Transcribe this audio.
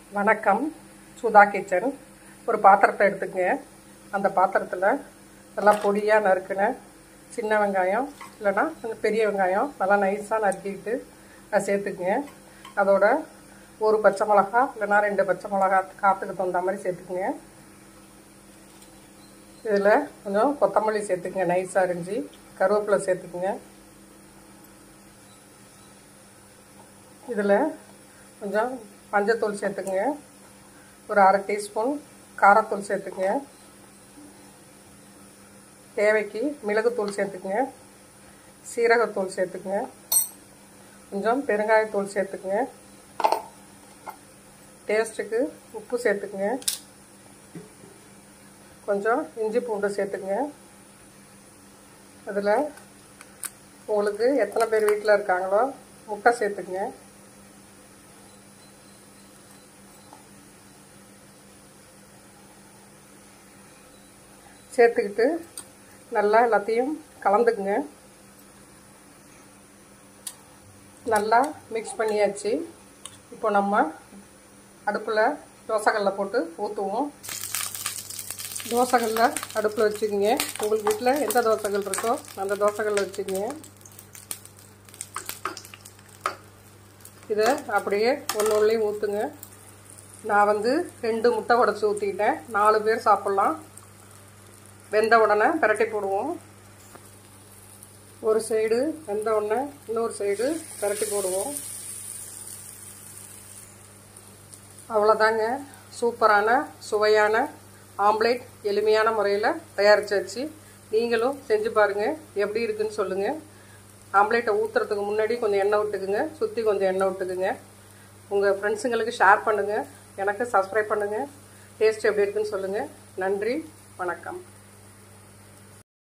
வணக்கம் சுதா கிச்சன் ஒரு பாத்திரத்தை எடுத்துக்கங்க அந்த பாத்திரத்தில் நல்லா பொடியாக நறுக்கின சின்ன வெங்காயம் இல்லைன்னா கொஞ்சம் பெரிய வெங்காயம் நல்லா நைஸாக நறுக்கிட்டு அதை சேர்த்துக்குங்க அதோட ஒரு பச்சை மிளகா இல்லைன்னா ரெண்டு பச்சை மிளகா காற்றுக்கு தகுந்த மாதிரி சேர்த்துக்குங்க இதில் கொஞ்சம் கொத்தமல்லி சேர்த்துக்குங்க நைஸாக அரிஞ்சு கருவேப்பிலை சேர்த்துக்குங்க இதில் கொஞ்சம் மஞ்சத்தூள் சேர்த்துக்குங்க ஒரு அரை டீஸ்பூன் காரத்தூள் சேர்த்துக்குங்க தேவைக்கு மிளகுத்தூள் சேர்த்துக்குங்க சீரகத்தூள் சேர்த்துக்குங்க கொஞ்சம் பெருங்காயத்தூள் சேர்த்துக்குங்க டேஸ்ட்டுக்கு உப்பு சேர்த்துக்குங்க கொஞ்சம் இஞ்சி பூண்டு சேர்த்துக்குங்க அதில் உங்களுக்கு எத்தனை பேர் வீட்டில் இருக்காங்களோ முட்டை சேர்த்துக்குங்க சேர்த்துக்கிட்டு நல்லா எல்லாத்தையும் கலந்துக்குங்க நல்லா மிக்ஸ் பண்ணியாச்சு இப்போ நம்ம அடுப்பில் தோசைக்கல்ல போட்டு ஊற்றுவோம் தோசைக்கல்ல அடுப்பில் வச்சுக்கோங்க உங்களுக்கு வீட்டில் எந்த தோசைகள் இருக்கோ அந்த தோசைக்கல்ல வச்சுக்கோங்க இதை அப்படியே ஒன்று ஒன்றையும் ஊற்றுங்க நான் வந்து ரெண்டு முட்டை உடச்சி ஊற்றிக்கிட்டேன் நாலு பேர் சாப்பிட்லாம் வெந்த உடனே பிரட்டி போடுவோம் ஒரு சைடு வெந்த உடனே இன்னொரு சைடு பிரட்டி போடுவோம் அவ்வளோதாங்க சூப்பரான சுவையான ஆம்லேட் எளிமையான முறையில் தயாரிச்சாச்சு நீங்களும் செஞ்சு பாருங்கள் எப்படி இருக்குன்னு சொல்லுங்கள் ஆம்லேட்டை ஊற்றுறதுக்கு முன்னாடி கொஞ்சம் எண்ணெய் விட்டுக்குங்க சுற்றி கொஞ்சம் எண்ணெய் விட்டுக்குங்க உங்கள் ஃப்ரெண்ட்ஸுங்களுக்கு ஷேர் பண்ணுங்கள் எனக்கு சப்ஸ்கிரைப் பண்ணுங்கள் டேஸ்ட் எப்படி இருக்குன்னு சொல்லுங்கள் நன்றி வணக்கம்